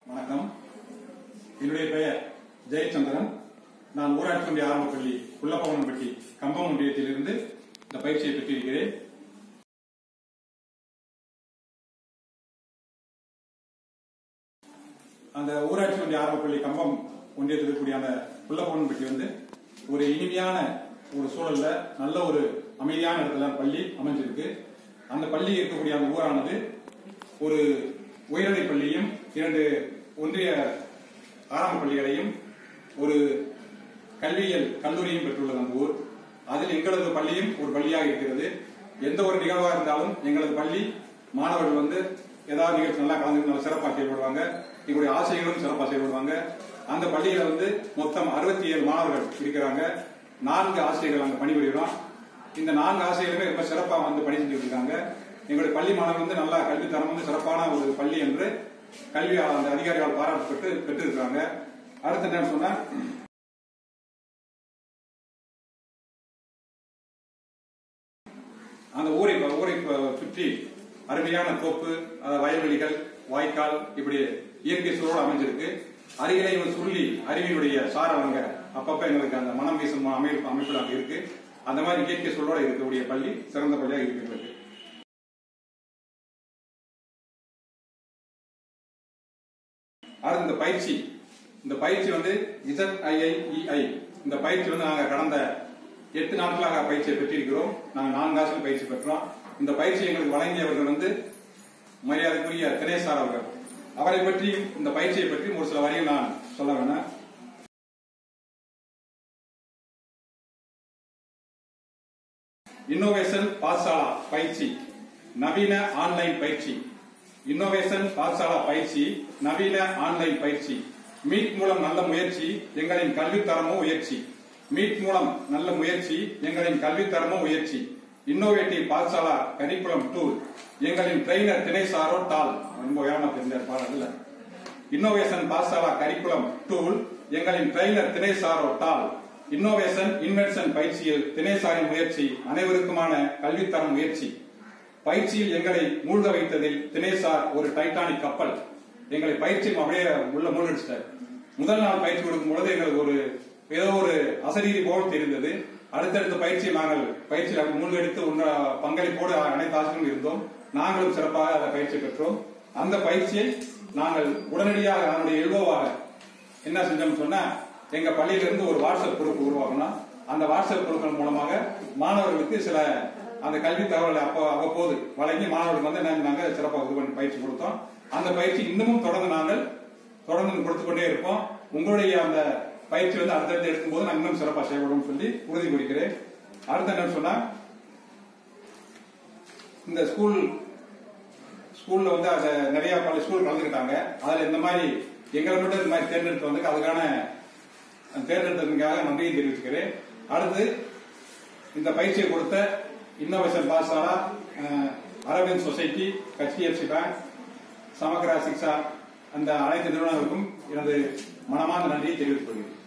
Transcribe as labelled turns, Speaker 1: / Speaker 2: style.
Speaker 1: வணக்கம் என்னுடைய பெயர் ஜெயச்சந்திரன் நான் ஊராட்சி ஒன்றிய ஆரம்ப பள்ளி குள்ளப்பவனம்பட்டி கம்பம் ஒன்றியத்திலிருந்து இந்த பயிற்சியை பெற்றிருக்கிறேன் அந்த ஊராட்சி ஒன்றிய ஆரம்ப பள்ளி கம்பம் ஒன்றியத்தில் இருக்கக்கூடிய அந்த குள்ளப்பவனம்பட்டி வந்து ஒரு இனிமையான ஒரு சூழல்ல நல்ல ஒரு அமைதியான இடத்துல பள்ளி அமைஞ்சிருக்கு அந்த பள்ளி இருக்கக்கூடிய அந்த ஊரானது ஒரு உயர்நிலை பள்ளியும் இரண்டு ஒன்றிய ஆரம்ப பள்ளிகளையும் ஒரு கல்வியியல் கல்லூரியும் பெற்றுள்ளது அந்த ஊர் அதில் எங்களது பள்ளியும் ஒரு பள்ளியாக இருக்கிறது எந்த ஒரு நிகழ்வாக இருந்தாலும் எங்களது பள்ளி மாணவர்கள் வந்து ஏதாவது நிகழ்ச்சி நல்லா கலந்து நல்லா சிறப்பாக செயல்படுவாங்க எங்களுடைய ஆசிரியர்களும் சிறப்பாக செயல்படுவாங்க அந்த பள்ளியில வந்து மொத்தம் அறுபத்தி ஏழு மாணவர்கள் இருக்கிறாங்க நான்கு ஆசிரியர்கள் அங்க பணிபுரிகிறோம் இந்த நான்கு ஆசிரியர்களுமே ரொம்ப சிறப்பாக வந்து பணி செஞ்சுட்டு இருக்காங்க எங்களுடைய பள்ளி மாணவர்கள் வந்து நல்லா கல்வி தரம் வந்து சிறப்பான ஒரு பள்ளி என்று கல்வி அந்த அதிகாரிகள் பாராட்டப்பட்டு பெற்றிருக்காங்க அடுத்து என்னன்னு சொன்னா அந்த ஊரை ஊரை சுற்றி அருமையான தோப்பு அஹ், வயல்வெளிகள் வாய்க்கால் இப்படி இயற்கை சூழல் அமைஞ்சிருக்கு அருகிலே ஒரு சுருளி அருவியினுடைய சாரவங்க அப்பப்ப எங்களுக்கு அந்த மனம் வீசும் அமைப்பு அமைப்பு அங்க இருக்கு அந்த மாதிரி இயற்கை சூழலோட இருக்கக்கூடிய பள்ளி சிறந்த பள்ளியாக இருக்கிறது அடுத்து இந்த பயிற்சி இந்த பயிற்சி வந்து இசட்ஐஐஇஐ இந்த பயிற்சி வந்து நாங்க கடந்த எட்டு நாட்களாக பயிற்சியை பெற்றிருக்கிறோம் நாங்கள் நான்கு ஆசிரியர் பயிற்சி பெற்றோம் இந்த பயிற்சி எங்களுக்கு வழங்கியவர்கள் வந்து மரியாதைக்குரிய தினேஷ் அவர்கள் அவரை பற்றியும் இந்த பயிற்சியை பற்றியும் ஒரு சில வரிகள் நான் சொல்ல வேணாம் இன்னோவேஷன் பாடசாலா பயிற்சி நவீன ஆன்லைன் பயிற்சி இன்னோவேஷன் பாடசாலா பயிற்சி நவீன ஆன்லைன் பயிற்சி மீட் மூலம் நல்ல முயற்சி எங்களின் கல்வித்தரமும் உயர்ச்சி மீட் மூலம் நல்ல முயற்சி எங்களின் கல்வித்தரமும் உயர்ச்சி இன்னோவேட்டிவ் பாடசாலா கரிக்குலம் டூல் எங்களின் ட்ரெயினர் தினேசாரோ டால் ரொம்ப உயரமா தெரிஞ்ச பாடல்ல இன்னோவேஷன் பாடசாலா கரிக்குலம் டூல் எங்களின் ட்ரெயினர் தினேசாரோ டால் இன்னோவேஷன் இன்வென்ஷன் பயிற்சியில் தினேசாரின் முயற்சி அனைவருக்குமான கல்வித்தரம் முயற்சி பயிற்சியில் எங்களை மூழ்க வைத்ததில் தினேசார் ஒரு டைட்டானிக் கப்பல் எங்களை பயிற்சி அப்படியே உள்ள மூழ்கடிச்சிட்டார் முதல் நாள் பயிற்சி கொடுக்கும் பொழுது எங்களுக்கு ஒரு ஏதோ ஒரு அசரீதி போல் தெரிந்தது அடுத்தடுத்த பயிற்சியை நாங்கள் பயிற்சியில் மூழ்கடித்து உள்ள பங்களிப்போடு அனைத்து ஆசிரியரும் இருந்தோம் நாங்களும் சிறப்பாக அந்த பயிற்சி பெற்றோம் அந்த பயிற்சியை நாங்கள் உடனடியாக அதனுடைய எழுவோவாக என்ன செஞ்சோம்னு சொன்னா எங்க பள்ளியிலிருந்து ஒரு வாட்ஸ்அப் குரூப் உருவாக்கணும் அந்த வாட்ஸ்அப் குரூப்பின் மூலமாக மாணவர்களுக்கு சில அந்த கல்வி தகவலை அப்போ அவ்வப்போது வழங்கி மாணவர்களுக்கு வந்து என்ன நாங்கள் சிறப்பாக இது பண்ணி பயிற்சி கொடுத்தோம் அந்த பயிற்சி இன்னமும் தொடர்ந்து நாங்கள் தொடர்ந்து கொடுத்து கொண்டே இருப்போம் உங்களுடைய அந்த பயிற்சி வந்து அடுத்தடுத்து எடுக்கும்போது நான் இன்னும் சிறப்பாக செயல்படும் சொல்லி உறுதி கூறுகிறேன் அடுத்து என்ன சொன்னா இந்த ஸ்கூல் ஸ்கூல்ல வந்து அது நிறைய பல ஸ்கூல் கலந்துக்கிட்டாங்க அதுல இந்த மாதிரி எங்களை மட்டும் இந்த மாதிரி தேர்ந்தெடுத்து வந்து அதுக்கான தேர்ந்தெடுத்ததுக்காக நன்றியை தெரிவிச்சுக்கிறேன் அடுத்து இந்த பயிற்சியை கொடுத்த innovation Pathshala Arvind society HDFC bank Samagra Shiksha அந்த அனைத்து நிறுவனங்களுக்கும் எனது மனமார்ந்த நன்றியை தெரிவித்துக் கொள்கிறேன்